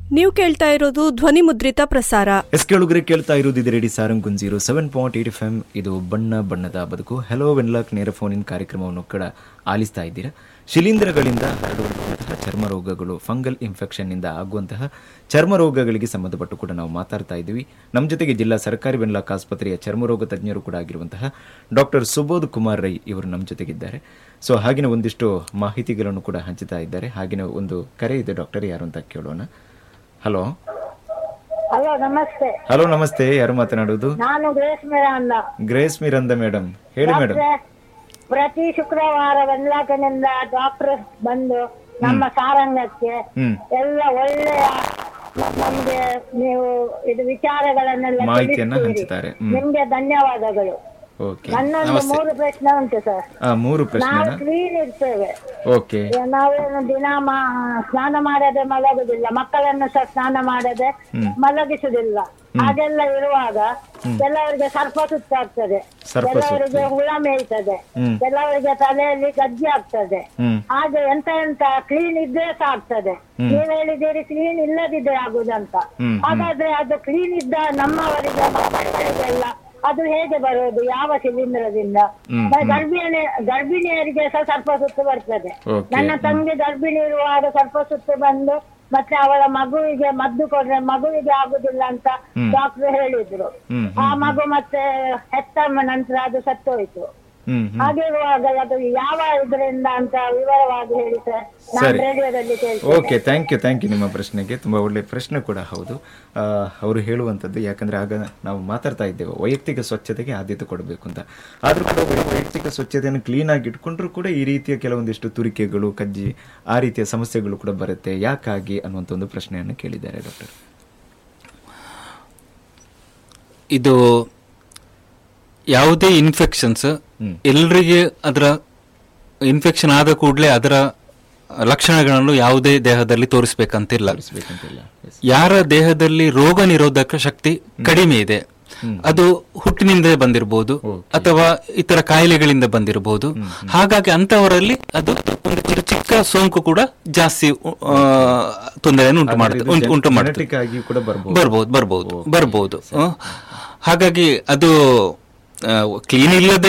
ನೀವು ಕೇಳ್ತಾ ಇರೋದು ಧ್ವನಿ ಮುದ್ರಿತ ಪ್ರಸಾರ ಎಸ್ ಕೇಳುಗರೆ ಕೇಳ್ತಾ ಇರೋದು ಇದು ರೇಡಿ ಸಾರಂಗುನ್ zero seven point eight F M ಇದು ಬಣ್ಣ ಬಣ್ಣದ ಬದುಕು ಹೆಲೋ ವೆನ್ಲಾಕ್ ನೇರ ಫೋನ್ ಇನ್ ಕಾರ್ಯಕ್ರಮವನ್ನು ಕೂಡ ಆಲಿಸ್ತಾ ಇದ್ದೀರಾ ಶಿಲೀಂಧ್ರಗಳಿಂದ ಹರಡುವಂತಹ ಚರ್ಮ ರೋಗಗಳು ಫಂಗಲ್ ಇನ್ಫೆಕ್ಷನ್ ನಿಂದ ಆಗುವಂತಹ ಚರ್ಮ ರೋಗಗಳಿಗೆ ಸಂಬಂಧಪಟ್ಟು ಕೂಡ ನಾವು ಮಾತಾಡ್ತಾ ಇದ್ದೀವಿ ನಮ್ಮ ಜೊತೆಗೆ ಜಿಲ್ಲಾ ಸರ್ಕಾರಿ ವೆನ್ಲಾಕ್ ಆಸ್ಪತ್ರೆಯ ಚರ್ಮ ರೋಗ ತಜ್ಞರು ಕೂಡ ಆಗಿರುವಂತಹ ಡಾಕ್ಟರ್ ಸುಬೋಧ್ ಕುಮಾರ್ ರೈ ಇವರು ನಮ್ಮ ಜೊತೆಗಿದ್ದಾರೆ ಸೊ ಹಾಗೆಯೇ ಒಂದಿಷ್ಟು ಮಾಹಿತಿಗಳನ್ನು ಕೂಡ ಹಂಚುತ್ತಾ ಇದ್ದಾರೆ ಹಾಗೆಯೇ ಒಂದು ಕರೆ ಇದೆ ಡಾಕ್ಟರ್ ಯಾರು ಅಂತ ಕೇಳೋಣ ಹಲೋ ಹಲೋ ನಮಸ್ತೆ ಹಲೋ ನಮಸ್ತೆ ಯಾರು ಮಾತನಾಡುವುದು ನಾನು ಗ್ರೇಸ್ ಮಿರಾಂದ ಗ್ರೇಸ್ ಮಿರಂದ ಮೇಡಮ್ ಹೇಳಿ ಮೇಡಮ್ ಡಾಕ್ಟ್ರೆ, ಪ್ರತಿ ಶುಕ್ರವಾರ ವೆನ್ಲಾಕನಿಂದ ಡಾಕ್ಟರ್ ಬಂದು ನಮ್ಮ ಸಾರಂಗಕ್ಕೆ ಹ್ಮ್ ಎಲ್ಲ ಒಳ್ಳೆಯ ನಮ್ಗೆ ನೀವು ಇದು ವಿಚಾರಗಳನ್ನೆಲ್ಲ ಮಾಹಿತಿಯನ್ನ ತಿಳಿಸ್ತೀರಿ. ಹಂಚುತ್ತಾರೆ ಹ್ಮ್ ನಿಮ್ಗೆ ಧನ್ಯವಾದಗಳು ಓಕೆ ನನ್ನೊಂದು ಮೂರು ಪ್ರಶ್ನೆ ಉಂಟು ಸರ್ ಆ ಮೂರು ನಾವು ಪ್ರಶ್ನೆನ ಕ್ಲೀನ್ ಇರ್ತೇವೆ ಓಕೆ ನಾವೇನು ದಿನ ಮಾ- ಸ್ನಾನ ಮಾಡದೆ ಮಲಗುದಿಲ್ಲ ಮಕ್ಕಳನ್ನು ಸಹ ಸ್ನಾನ ಮಾಡದೆ ಮಲಗಿಸುದಿಲ್ಲ ಹಾಗೆಲ್ಲ ಇರುವಾಗ ಕೆಲವರಿಗೆ ಸರ್ಪ ಸುತ್ತಾಗ್ತದೆ ಸರ್ಪ ಕೆಲವರಿಗೆ ಹುಳ ಮೇಯ್ತದೆ ಹ್ಮ್. ಕೆಲವರಿಗೆ ತಲೆಯಲ್ಲಿ ಗಜ್ಜೆ ಆಗ್ತದೆ ಹ್ಮ್ ಹಾಗೆ ಎಂತ ಎಂತ ಕ್ಲೀನ್ ಇದ್ರೆ ಸಹ ಆಗ್ತದೆ ನೀವ್ ಹೇಳಿದ್ದೀರಿ ಕ್ಲೀನ್ ಇಲ್ಲದಿದ್ರೆ ಆಗುದಂತ ಹ್ಮ್, ಹಾಗಾದ್ರೆ ಅದು ಕ್ಲೀನ್ ಇದ್ದ ನಮ್ಮವರಿಗೆ ಮಕ್ಕಳಿಗೆಲ್ಲ ಅದು ಹೇಗೆ ಬರೋದು ಯಾವ ಶಿಲೀಂಧ್ರದಿಂದ ಹ್ಮ್, ಗರ್ಭಿಣಿ ಗರ್ಭಿಣಿಯರಿಗೆ ಸಹ ಸರ್ಪ ಸುತ್ತು ಬರ್ತದೆ ಓಕೆ ನನ್ನ ತಂಗಿ ಗರ್ಭಿಣಿ ಇರುವಾಗ ಸರ್ಪ ಸುತ್ತು ಬಂದು ಮತ್ತೆ ಅವಳ ಮಗುವಿಗೆ ಮದ್ದು ಕೊಡ್ರೆ ಮಗುವಿಗೆ ಆಗುದಿಲ್ಲ ಅಂತ ಡಾಕ್ಟರ್ ಹೇಳಿದ್ರು ಹ್ಮ್ ಆ ಮಗು ಮತ್ತೆ ಹೆತ್ತ ನಂತರ ಅದು ಸತ್ತೋಯ್ತು ಹ್ಮ್ ಹ್ಮ್ ಹಾಗಿರುವಾಗ ಅದು ಯಾವ ಇದರಿಂದ ಅಂತ ವಿವರವಾಗಿ ಹೇಳಿ ಸರ್ ನಾನು ಸರಿ. ರೇಡಿಯೋದಲ್ಲಿ ಕೇಳ್ತೇನೆ okay thank you thank you ನಿಮ್ಮ ಪ್ರಶ್ನೆಗೆ ತುಂಬ ಒಳ್ಳೆ ಪ್ರಶ್ನೆ ಕೂಡ ಹೌದು ಆ, ಅವರು ಹೇಳುವಂಥದ್ದು ಯಾಕಂದ್ರೆ ಆಗ ನಾವು ಮಾತಾಡ್ತಾ ಇದ್ದೇವೆ ವೈಯಕ್ತಿಕ ಸ್ವಚ್ಛತೆಗೆ ಆದ್ಯತೆ ಕೊಡಬೇಕು ಅಂತ ಆದರೂ ಕೂಡ ವೈ- ವೈಯಕ್ತಿಕ ಸ್ವಚ್ಛತೆಯನ್ನು ಕ್ಲೀನ್ ಆಗಿ ಇಟ್ಕೊಂಡ್ರೂ ಕೂಡ ಈ ರೀತಿಯ ಕೆಲವೊಂದಿಷ್ಟು ತುರಿಕೆಗಳು ಕಜ್ಜಿ ಆ ರೀತಿಯ ಸಮಸ್ಯೆಗಳು ಕೂಡ ಬರುತ್ತೆ ಯಾಕಾಗಿ ಅನ್ನುವಂಥ ಒಂದು ಪ್ರಶ್ನೆಯನ್ನು ಕೇಳಿದ್ದಾರೆ ಡಾಕ್ಟರ್ ಇದು ಯಾವುದೇ ಇನ್ಫೆಕ್ಷನ್ಸ್ ಎಲ್ರಿಗೆ ಅದರ ಇನ್ಫೆಕ್ಷನ್ ಆದ ಕೂಡಲೇ ಅದರ ಲಕ್ಷಣಗಳನ್ನು ಯಾವುದೇ ದೇಹದಲ್ಲಿ ತೋರಿಸ್ಬೇಕಂತಿಲ್ಲ ಬೇಕಂತಿಲ್ಲ Yes. ಯಾರ ದೇಹದಲ್ಲಿ ರೋಗ ನಿರೋಧಕ ಶಕ್ತಿ ಕಡಿಮೆ ಇದೆ ಅದು ಹುಟ್ಟಿನಿಂದ ಬಂದಿರಬಹುದು ಅಥವಾ ಇತರ ಕಾಯಿಲೆಗಳಿಂದ ಬಂದಿರಬಹುದು ಹಾಗಾಗಿ ಅಂತವರಲ್ಲಿ ಅದು ಒಂದು ಚಿಕ್ಕ ಚಿಕ್ಕ ಸೋಂಕು ಕೂಡ ಜಾಸ್ತಿ ಆ, ತೊಂದರೆಯನ್ನು ಉಂಟು ಮಾಡುತ್ತೆ ಉಂಟು- ಉಂಟು ಮಾಡುತ್ತೆ Genetic ಆಗಿ ಕೂಡ ಬರ್ಬೋದು ಬರ್ಬೋದು ಬರ್ಬೋದು ಬರ್ಬೋದು ಹ. ಹಾಗಾಗಿ ಅದು ಕ್ಲೀನ್ ಇಲ್ಲದೆ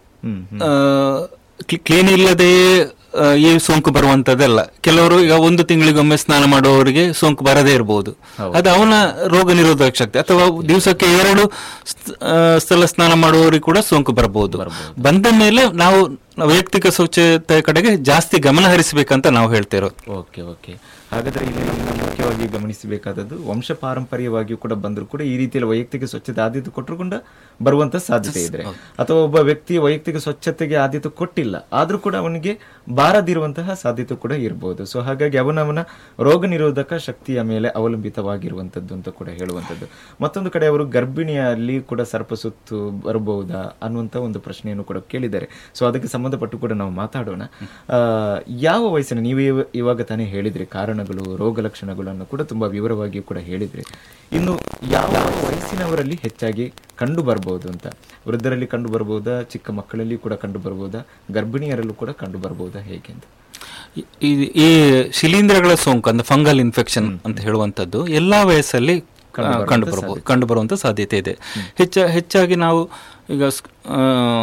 ಕ್ಲೀನ್ ಇಲ್ಲದೆ ಆ, ಈ ಸೋಂಕು ಬರುವಂತದ್ದಲ್ಲ ಕೆಲವರು ಈಗ ಒಂದು ತಿಂಗಳಿಗೊಮ್ಮೆ ಸ್ನಾನ ಮಾಡುವವರಿಗೆ ಸೋಂಕು ಬರದೇ ಇರಬಹುದು ಅದು ಅವನ ರೋಗ ನಿರೋಧಕ ಶಕ್ತಿ ಅಥವಾ ದಿವಸಕ್ಕೆ ಎರಡು ಸ್- ಆ, ಸಲ ಸ್ನಾನ ಮಾಡುವವರಿಗೆ ಕೂಡ ಸೋಂಕು ಬರಬಹುದು ಬಂದ ಮೇಲೆ ನಾವು ವೈಯಕ್ತಿಕ ಸ್ವಚ್ಛತೆ ಕಡೆಗೆ ಜಾಸ್ತಿ ಗಮನ ಹರಿಸಬೇಕಂತ ನಾವು ಹೇಳ್ತಿರೋದು ಓಕೆ ಓಕೆ ಹಾಗಾದ್ರೆ ಇಲ್ಲಿ ನಾವು ಮುಖ್ಯವಾಗಿ ಗಮನಿಸಬೇಕಾದದ್ದು ವಂಶ ಪಾರಂಪರ್ಯವಾಗಿಯೂ ಕೂಡ ಬಂದರೂ ಕೂಡ ಈ ರೀತಿಯಲ್ಲಿ ವೈಯಕ್ತಿಕ ಸ್ವಚ್ಛತೆ ಆದ್ಯತೆ ಕೊಟ್ಟರು ಕೂಡ ಬರುವಂತ ಸಾಧ್ಯತೆ ಇದ್ರೆ ಅಥವಾ ಒಬ್ಬ ವ್ಯಕ್ತಿ ವೈಯಕ್ತಿಕ ಸ್ವಚ್ಛತೆಗೆ ಆದ್ಯತೆ ಕೊಟ್ಟಿಲ್ಲ ಆದ್ರೂ ಕೂಡ ಅವನಿಗೆ ಬಾರದಿರುವಂತಹ ಸಾಧ್ಯತೆ ಕೂಡ ಇರಬಹುದು ಸೊ ಹಾಗಾಗಿ ಅವನವನ ರೋಗ ನಿರೋಧಕ ಶಕ್ತಿಯ ಮೇಲೆ ಅವಲಂಬಿತವಾಗಿರುವಂತದ್ದು ಅಂತ ಕೂಡ ಹೇಳುವಂಥದ್ದು ಮತ್ತೊಂದು ಕಡೆ ಅವರು ಗರ್ಭಿಣಿಯಲ್ಲಿ ಕೂಡ ಸರ್ಪ ಸುತ್ತು ಬರಬಹುದಾ ಅನ್ನುವಂತ ಒಂದು ಪ್ರಶ್ನೆಯನ್ನು ಕೂಡ ಕೇಳಿದ್ದಾರೆ ಸೊ ಅದಕ್ಕೆ ಸಂಬಂಧಪಟ್ಟು ಕೂಡ ನಾವು ಮಾತಾಡೋಣ ಆ, ಯಾವ ವಯಸ್ಸಿನ ನೀವು ಇವ- ಇವಾಗ ತಾನೇ ಹೇಳಿದ್ರಿ ಕಾರಣಗಳು ರೋಗ ಲಕ್ಷಣಗಳನ್ನು ಕೂಡ ತುಂಬಾ ವಿವರವಾಗಿ ಕೂಡ ಹೇಳಿದ್ರಿ ಇನ್ನು ಯಾವ ವಯಸ್ಸಿನವರಲ್ಲಿ ಹೆಚ್ಚಾಗಿ ಕಂಡು ಬರಬಹುದು ಅಂತ ವೃದ್ಧರಲ್ಲಿ ಕಂಡು ಬರಬಹುದಾ ಚಿಕ್ಕ ಮಕ್ಕಳಲ್ಲಿ ಕೂಡ ಕಂಡು ಬರಬಹುದಾ ಗರ್ಭಿಣಿಯರಲ್ಲೂ ಕೂಡ ಕಂಡು ಬರಬಹುದಾ ಹೇಗೆ ಅಂತ ಈ- ಈ- ಈ ಶಿಲೀಂಧ್ರಗಳ ಸೋಂಕು ಅಂದ್ರೆ ಫಂಗಲ್ ಇನ್ಫೆಕ್ಷನ್ ಅಂತ ಹೇಳುವಂತದ್ದು ಎಲ್ಲಾ ವಯಸ್ಸಲ್ಲಿ ಕಂಡು ಬರಬಹುದು ಕಂಡು ಬರುವಂತ ಸಾಧ್ಯತೆ ಇದೆ ಹೆಚ್ಚ ಹೆಚ್ಚಾಗಿ ನಾವು ಈಗ ಸ್- ಆ,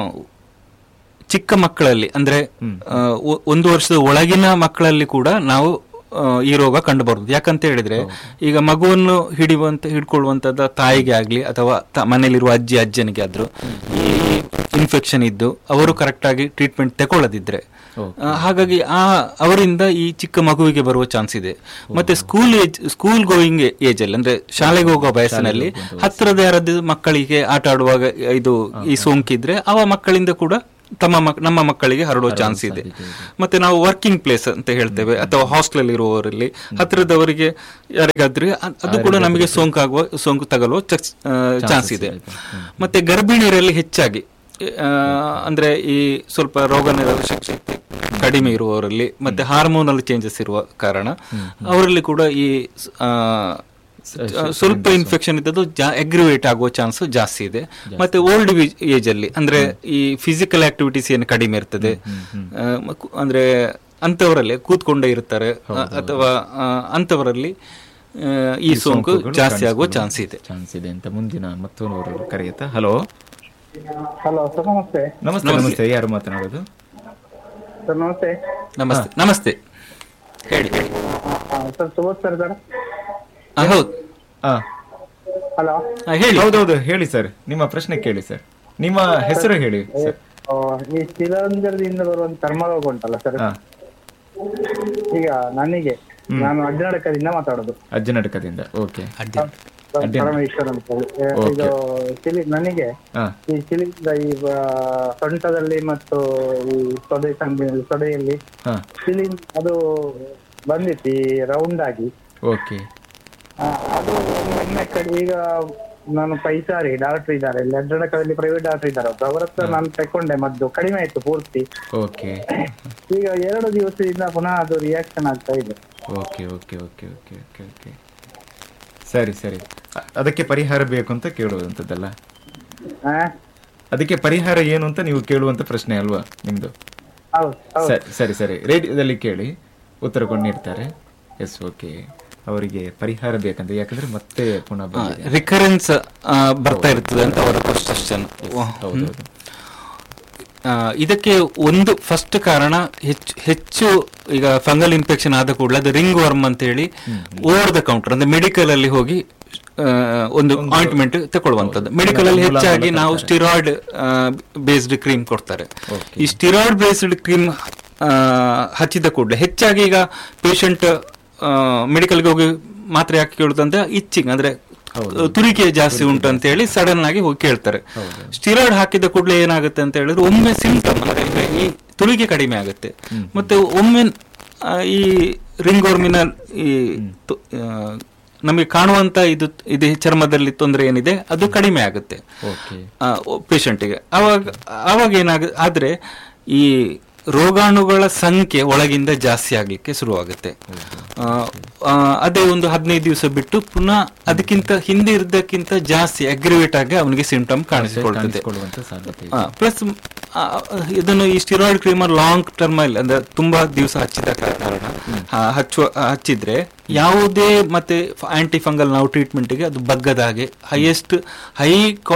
ಚಿಕ್ಕ ಮಕ್ಕಳಲ್ಲಿ ಅಂದ್ರೆ ಆ, ಒ- ಒಂದು ವರ್ಷದ ಒಳಗಿನ ಮಕ್ಕಳಲ್ಲಿ ಕೂಡ ನಾವು ಆ, ಈ ರೋಗ ಕಂಡು ಬರುವುದು ಯಾಕಂತ ಹೇಳಿದ್ರೆ ಈಗ ಮಗುವನ್ನು ಹಿಡಿಯುವಂತ ಹಿಡ್ಕೊಳ್ಳುವಂತದ ತಾಯಿಗೆ ಆಗ್ಲಿ ಅಥವಾ ತ- ಮನೆಯಲ್ಲಿರುವ ಅಜ್ಜಿ ಅಜ್ಜನಿಗೆ ಆದ್ರೂ ಈ ಇನ್ಫೆಕ್ಷನ್ ಇದ್ದು ಅವರು ಕರೆಕ್ಟ್ ಆಗಿ ಟ್ರೀಟ್ಮೆಂಟ್ ತಗೊಳ್ಳದಿದ್ರೆ ಆ, ಹಾಗಾಗಿ ಆ ಅವರಿಂದ ಈ ಚಿಕ್ಕ ಮಗುವಿಗೆ ಬರುವ ಚಾನ್ಸ್ ಇದೆ ಮತ್ತೆ school age school going age ಅಲ್ಲಿ ಅಂದ್ರೆ ಶಾಲೆಗೆ ಹೋಗುವ ವಯಸ್ಸಿನಲ್ಲಿ ಹತ್ತಿರದ ಯಾರದ್ದು ಮಕ್ಕಳಿಗೆ ಆಟ ಆಡುವಾಗ ಇದು ಈ ಸೋಂಕಿದ್ರೆ ಅವ ಮಕ್ಕಳಿಂದ ಕೂಡ ತಮ್ಮ ಮಕ್- ನಮ್ಮ ಮಕ್ಕಳಿಗೆ ಹರಡುವ ಚಾನ್ಸ್ ಇದೆ ಮತ್ತೆ ನಾವು ವರ್ಕಿಂಗ್ ಪ್ಲೇಸ್ ಅಂತ ಹೇಳ್ತೇವೆ ಅಥವಾ ಹಾಸ್ಟೆಲ್ ಇರುವವರಲ್ಲಿ ಹತ್ತಿರದವರಿಗೆ ಯಾರಿಗಾದ್ರೆ ಅ- ಅದು ಕೂಡ ನಮಗೆ ಸೋಂಕಾಗುವ ಸೋಂಕು ತಗಲುವ ಚಾನ್ಸ್ ಇದೆ ಮತ್ತೆ ಗರ್ಭಿಣಿಯರಲ್ಲಿ ಹೆಚ್ಚಾಗಿ ಆ, ಅಂದ್ರೆ ಈ ಸ್ವಲ್ಪ ರೋಗ ನಿರೋಧಕ ಶಕ್ತಿ ಕಡಿಮೆ ಇರುವವರಲ್ಲಿ ಮತ್ತೆ ಹಾರ್ಮೋನಲ್ ಚೇಂಜಸ್ ಇರುವ ಕಾರಣ ಅವರಲ್ಲಿ ಕೂಡ ಈ ಆ, ಸ್ವಲ್ಪ ಇನ್ಫೆಕ್ಷನ್ ಇದ್ದದ್ದು ಅಗ್ರಿವೇಟ್ ಆಗುವ ಚಾನ್ಸ್ ಜಾಸ್ತಿ ಇದೆ ಮತ್ತೆ ಓಲ್ಡ್ ಏಜ್ ಅಲ್ಲಿ ಅಂದ್ರೆ ಈ ಫಿಸಿಕಲ್ ಆಕ್ಟಿವಿಟೀಸ್ ಏನು ಕಡಿಮೆ ಇರ್ತದೆ ಆ, ಮ- ಕು- ಅಂದ್ರೆ ಅಂತವರಲ್ಲಿ ಕೂತ್ಕೊಂಡೇ ಇರ್ತಾರೆ ಆ, ಅಥವಾ ಆ, ಅಂತವರಲ್ಲಿ ಆ, ಈ ಸೋಂಕು ಜಾಸ್ತಿ ಆಗುವ ಚಾನ್ಸ್ ಇದೆ ಚಾನ್ಸ್ ಇದೆ ಅಂತ ಮುಂದಿನ ಮತ್ತೊಂದು ಕರೆಯುತ್ತಾ ಹಲೋ ಹಲೋ ಸರ್ ನಮಸ್ತೆ ನಮಸ್ತೆ ನಮಸ್ತೆ ಯಾರು ಮಾತನಾಡೋದು ಸರ್ ನಮಸ್ತೆ ನಮಸ್ತೆ ನಮಸ್ತೆ ಹೇಳಿ ಆ, ಸರ್ ಸುಬೋಧ್ ಸರ್ ಸರ್ ಆ, ಹೌದು ಹಾ ಹಲೋ ಆ, ಹೇಳಿ ಹೌದೌದು ಹೇಳಿ ಸರ್ ನಿಮ್ಮ ಪ್ರಶ್ನೆ ಕೇಳಿ ಸರ್ ನಿಮ್ಮ ಹೆಸರು ಹೇಳಿ ಸರ್ ಆ, ಈ ಶಿಲಾಂಜರದಿಂದ ಬರುವಂತ ಚರ್ಮರೋಗ ಉಂಟಲ್ಲ ಸರ್ ಹಾ ಈಗ ನನಗೆ ನಾನು ಅಜ್ಜನಡಕದಿಂದ ಮಾತಾಡೋದು ಅಜ್ಜನಟಕದಿಂದ ಓಕೆ ಅಡ್ಡಿ ಪರಮೇಶ್ವರ್ ಅಂತ ಹೇಳಿ. ಆ, ಇದು ಶಿಲಿ ನನಗೆ ಹಾ ಈ ಶಿಲಿಂದ ಈ ಆ, ಸೊಂಟದಲ್ಲಿ ಮತ್ತು ಈ ತೊಡೆ ಸಂದಿ ತೊಡೆಯಲ್ಲಿ ಹಾ ಶಿಲಿಂಗ್ ಅದು ಬಂದಿತ್ತು ಈ ರೌಂಡ್ ಆಗಿ ಓಕೆ ಆ, ಅದು ಒಮ್ಮೆ ಕಡೆ ಈಗ ನಾನು ಪೈಸಾರಿ ಡಾಕ್ಟರ್ ಇದ್ದಾರೆ ಇಲ್ಲಿ ಅಡ್ಡಡಕದಲ್ಲಿ ಪ್ರೈವೇಟ್ ಡಾಕ್ಟರ್ ಇದ್ದಾರೆ ಒಬ್ರು. ಅವ್ರ ಹತ್ರ ನಾನು ತಕೊಂಡೆ ಮದ್ದು ಕಡಿಮೆ ಆಯ್ತು ಪೂರ್ತಿ ಓಕೆ ಈಗ ಎರಡು ದಿವಸದಿಂದ ಪುನಃ ಅದು ರಿಯಾಕ್ಷನ್ ಆಗ್ತಾ ಇದೆ okay okay okay okay okay okay ಸರಿ ಸರಿ ಅ- ಅದಕ್ಕೆ ಪರಿಹಾರ ಬೇಕು ಅಂತ ಕೇಳುವಂಥದ್ದಲ್ಲ ಆ? ಅದಕ್ಕೆ ಪರಿಹಾರ ಏನು ಅಂತ ನೀವು ಕೇಳುವಂತ ಪ್ರಶ್ನೆ ಅಲ್ವಾ ನಿಮ್ದು ಹೌದು ಹೌದು ಸರಿ ಸರಿ ಸರಿ ರೇಡಿಯೋದಲ್ಲಿ ಕೇಳಿ ಉತ್ತರ ಕೊಂಡು ನೀಡ್ತಾರೆ ಎಸ್ ಓಕೆ ಅವರಿಗೆ ಪರಿಹಾರ ಬೇಕಂತ ಯಾಕಂದ್ರೆ ಮತ್ತೆ ಪುನಃ ಬಂದಿದೆ ರಿಕರೆನ್ಸ್ ಬರ್ತಾ ಇರ್ತದೆ ಅಂತ ಅವರ ಕ್ವಶನ್ ಹೌದೌದು ಇದಕ್ಕೆ ಒಂದು ಫಸ್ಟ್ ಕಾರಣ ಹೆಚ್ಚು ಹೆಚ್ಚು ಈಗ ಫಂಗಲ್ ಇನ್ಫೆಕ್ಷನ್ ಆದ ಕೂಡಲೇ ಅದು ರಿಂಗ್ ವರ್ಮ್ ಅಂತ ಹೇಳಿ ಓವರ್ ದ ಕೌಂಟರ್ ಅಂದ್ರೆ ಮೆಡಿಕಲ್ ಅಲ್ಲಿ ಹೋಗಿ ಆ, ಒಂದು ಆಯಿಂಟ್ಮೆಂಟ್ ತಗೊಳ್ಳುವಂಥದ್ದು ಮೆಡಿಕಲ್ ಅಲ್ಲಿ ಹೆಚ್ಚಾಗಿ ನಾವು ಸ್ಟಿರಾಯ್ಡ್ ಬೇಸ್ಡ್ ಕ್ರೀಮ್ ಕೊಡ್ತಾರೆ ಈ ಸ್ಟಿರಾಯ್ಡ್ ಬೇಸ್ಡ್ ಕ್ರೀಮ್ ಹಚ್ಚಿದ ಕೂಡಲೇ ಹೆಚ್ಚಾಗಿ ಈಗ ಪೇಷಂಟ್ ಮೆಡಿಕಲ್ಗೆ ಹೋಗಿ ಮಾತ್ರೆ ಯಾಕೆ ಕೇಳುದಂದ್ರೆ ಇಚ್ಚಿಂಗ್ ಅಂದ್ರೆ ತುರಿಕೆ ಜಾಸ್ತಿ ಉಂಟು ಅಂತ ಹೇಳಿ ಸಡನ್ ಆಗಿ ಹೋಗಿ ಕೇಳ್ತಾರೆ ಸ್ಟಿರಾಯ್ಡ್ ಹಾಕಿದ ಕೂಡಲೇ ಏನಾಗುತ್ತೆ ಅಂತ ಹೇಳಿದ್ರೆ ಒಮ್ಮೆ ಸಿಂಪ್ಟಮ್ ಅಂದ್ರೆ ಈಗ ಈ ತುರಿಕೆ ಕಡಿಮೆ ಆಗುತ್ತೆ ಮತ್ತೆ ಒಮ್ಮೆ ಆ, ಈ ರಿಂಗ್ ವರ್ಮಿನ ಈ ತು- ಆ, ನಮಗೆ ಕಾಣುವಂತ ಇದು ಇದು ಚರ್ಮದಲ್ಲಿ ತೊಂದರೆ ಏನಿದೆ ಅದು ಕಡಿಮೆ ಆಗುತ್ತೆ ಓಕೆ ಪೇಷಂಟಿಗೆ ಅವಾಗ ಅವಾಗ ಏನಾಗ ಆದ್ರೆ ಈ ರೋಗಾಣುಗಳ ಸಂಖ್ಯೆ ಒಳಗಿಂದ ಜಾಸ್ತಿ ಆಗ್ಲಿಕ್ಕೆ ಶುರುವಾಗುತ್ತೆ ಆ, ಆ, ಅದೇ ಒಂದು ಹದಿನೈದು ದಿವಸ ಬಿಟ್ಟು ಪುನಃ ಅದಕ್ಕಿಂತ ಹಿಂದೆ ಇದ್ದಕ್ಕಿಂತ ಜಾಸ್ತಿ ಅಗ್ರಿವೇಟ್ ಆಗಿ ಅವನಿಗೆ ಸಿಂಟಮ್ ಕಾಣಿಸಿಕೊಳ್ತದೆ ಕಾಣಿಸಿಕೊಳ್ಳುವಂತ ಸಾಧ್ಯತೆ ಇದೆ ಪ್ಲಸ್ ಇದನ್ನು ಈ ಸ್ಟಿರಾಯ್ಡ್ ಕ್ರೀಮರ್ ಲಾಂಗ್ ಟರ್ಮ್ ಅಲ್ಲಿ ಅಂದ್ರೆ ತುಂಬಾ ದಿವಸ ಹಚ್ಚಿದ ಕಾರಣ ಆ, ಹಚ್ಚುವ ಆ, ಹಚ್ಚಿದ್ರೆ ಯಾವುದೇ ಮತ್ತೆ ಆಂಟಿ ಫಂಗಲ್ ನಾವು ಟ್ರೀಟ್ಮೆಂಟ್ ಗೆ ಅದು ಬಗ್ಗದ ಹಾಗೆ ಹೈಯೆಸ್ಟ್ ಹೈ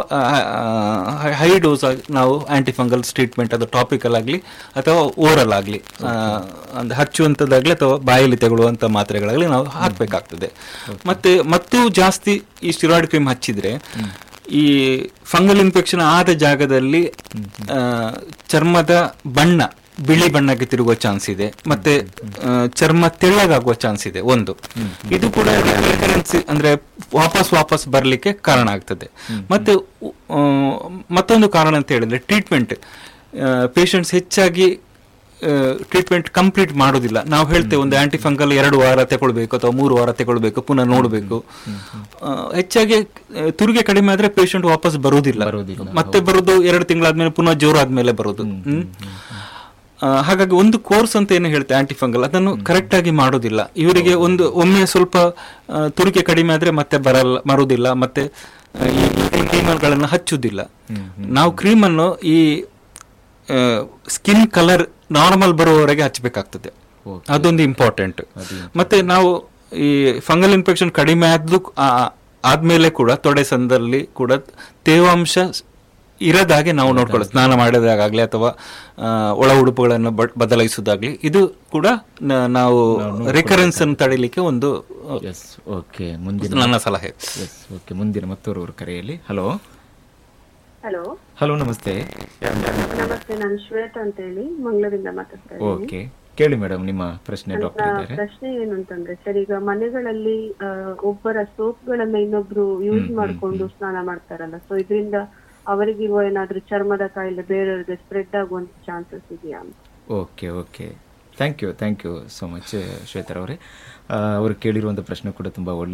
ಹೈ ಡೋಸ್ ಆಗಿ ನಾವು ಆಂಟಿ ಫಂಗಲ್ಸ್ ಟ್ರೀಟ್ಮೆಂಟ್ ಅದು ಟಾಪಿಕಲ್ ಆಗಲಿ ಅಥವಾ ಓರಲ್ ಆಗಲಿ ಅಂದ್ರೆ ಹಚ್ಚುವಂಥದ್ದಾಗ್ಲಿ ಅಥವಾ ಬಾಯಲ್ಲಿ ತಗೊಳ್ಳುವಂಥ ಮಾತ್ರೆಗಳಾಗಲಿ ನಾವು ಹಾಕಬೇಕಾಗ್ತದೆ ಮತ್ತೆ ಮತ್ತು ಜಾಸ್ತಿ ಈ ಸ್ಟಿರಾಯ್ಡ್ ಕ್ರೀಮ್ ಹಚ್ಚಿದ್ರೆ ಈ ಫಂಗಲ್ ಇನ್ಫೆಕ್ಷನ್ ಆದ ಜಾಗದಲ್ಲಿ ಆ, ಚರ್ಮದ ಬಣ್ಣ ಬಿಳಿ ಬಣ್ಣಕ್ಕೆ ತಿರುಗುವ ಚಾನ್ಸ್ ಇದೆ ಮತ್ತೆ ಆ, ಚರ್ಮ ತೆಳ್ಳಗಾಗುವ ಚಾನ್ಸ್ ಇದೆ ಒಂದು ಇದು ಕೂಡ recurrence ಅಂದ್ರೆ ವಾಪಸ್ ವಾಪಸ್ ಬರ್ಲಿಕ್ಕೆ ಕಾರಣ ಆಗ್ತದೆ ಮತ್ತೆ ಆ, ಮತ್ತೊಂದು ಕಾರಣ ಅಂತ ಹೇಳಿದ್ರೆ ಟ್ರೀಟ್ಮೆಂಟ್ ಪೇಷಂಟ್ಸ್ ಹೆಚ್ಚಾಗಿ ಟ್ರೀಟ್ಮೆಂಟ್ ಕಂಪ್ಲೀಟ್ ಮಾಡೋದಿಲ್ಲ ನಾವು ಹೇಳ್ತೇವೆ ಒಂದು ಆಂಟಿ ಫಂಗಲ್ ಎರಡು ವಾರ ತಗೊಳ್ಬೇಕು ಅಥವಾ ಮೂರು ವಾರ ತಗೊಳ್ಬೇಕು ಪುನಃ ನೋಡಬೇಕು ಹೆಚ್ಚಾಗಿ ಆ, ತುರಿಗೆ ಕಡಿಮೆ ಆದ್ರೆ ಪೇಷಂಟ್ ವಾಪಸ್ ಬರುವುದಿಲ್ಲ ಮತ್ತೆ ಬರೋದು ಎರಡು ತಿಂಗಳಾದ್ಮೇಲೆ ಪುನಃ ಜೋರು ಆದ್ಮೇಲೆ ಬರೋದು ಹ್ಮ್. ಆ, ಹಾಗಾಗಿ ಒಂದು ಕೋರ್ಸ್ ಅಂತ ಏನು ಹೇಳ್ತೆ ಆಂಟಿ ಫಂಗಲ್ ಅದನ್ನು ಕರೆಕ್ಟ್ ಆಗಿ ಮಾಡೋದಿಲ್ಲ ಇವರಿಗೆ ಒಂದು ಒಮ್ಮೆ ಸ್ವಲ್ಪ ಆ, ತುರಿಕೆ ಕಡಿಮೆ ಆದ್ರೆ ಮತ್ತೆ ಬರಲ್ಲ ಬರುವುದಿಲ್ಲ ಮತ್ತೆ ಆ, ಈ ಕ್ರೀಮ್ಗಳನ್ನು ಹಚ್ಚುವುದಿಲ್ಲ ನಾವು ಕ್ರೀಮನ್ನು ಈ ಸ್ಕಿನ್ ಕಲರ್ ನಾರ್ಮಲ್ ಬರುವವರೆಗೆ ಹಚ್ಚಬೇಕಾಗ್ತದೆ ಅದೊಂದು ಇಂಪಾರ್ಟೆಂಟ್ ಮತ್ತೆ ನಾವು ಈ ಫಂಗಲ್ ಇನ್ಫೆಕ್ಷನ್ ಕಡಿಮೆ ಆದ್ಲು ಆ- ಆದ್ಮೇಲೆ ಕೂಡ ತೊಡೆ ಸಂದಲ್ಲಿ ಕೂಡ ತೇವಾಂಶ ಇರದಾಗೆ ನಾವು ನೋಡ್ಕೊಳ್ಳೋದು ಸ್ನಾನ ಮಾಡೋದಾಗಲಿ ಅಥವಾ ಆ, ಒಳ ಉಡುಪುಗಳನ್ನು ಬ- ಬದಲಾಯಿಸುವುದಾಗ್ಲಿ ಇದು ಕೂಡ ನ- ನಾವು ರಿಕರೆನ್ಸ್ ಅನ್ನು ತಡಿಲಿಕ್ಕೆ ಒಂದು ಆ, ಎಸ್ ಓಕೆ ಮುಂದಿನ ನನ್ನ ಸಲಹೆ ಎಸ್ ಓಕೆ ಮುಂದಿನ ಮತ್ತೋರ್ವರ ಕರೆಯಲ್ಲಿ ಹಲೋ ಹಲೋ ಹಲೋ ನಮಸ್ತೆ ನಮಸ್ತೆ ನಾನು ಶ್ವೇತಾ ಅಂತ ಹೇಳಿ ಮಂಗಳೂರಿಂದ ಮಾತಾಡ್ತಾ ಇದ್ದೀನಿ ಓಕೆ ಕೇಳಿ ಮೇಡಮ್ ನಿಮ್ಮ ಪ್ರಶ್ನೆ ಡಾಕ್ಟರ್ ನನ್ನ ಇದ್ದಾರೆ ಪ್ರಶ್ನೆ ಏನು ಅಂತಂದ್ರೆ ಸರ್ ಈಗ ಮನೆಗಳಲ್ಲಿ ಆ, ಒಬ್ಬರ ಸೋಪ್ಗಳನ್ನ ಇನ್ನೊಬ್ರು ಯೂಸ್ ಮಾಡ್ಕೊಂಡು ಸ್ನಾನ ಮಾಡ್ತಾರಲ್ಲ ಸೊ ಇದರಿಂದ ಅವರಿಗಿರುವ ಏನಾದ್ರೂ ಚರ್ಮದ ಕಾಯಿಲೆ ಬೇರೆಯವ್ರಿಗೆ ಸ್ಪ್ರೆಡ್ ಆಗುವಂತ ಚಾನ್ಸಸ್ ಇದೆಯಾ ಅಂತ okay okay thank you thank you so much ಶ್ವೇತರ ಅವರೇ ಅವರು ಕೇಳಿರುವಂಥ ಪ್ರಶ್ನೆ ಕೂಡ ತುಂಬ ಒಳ್ಳೆ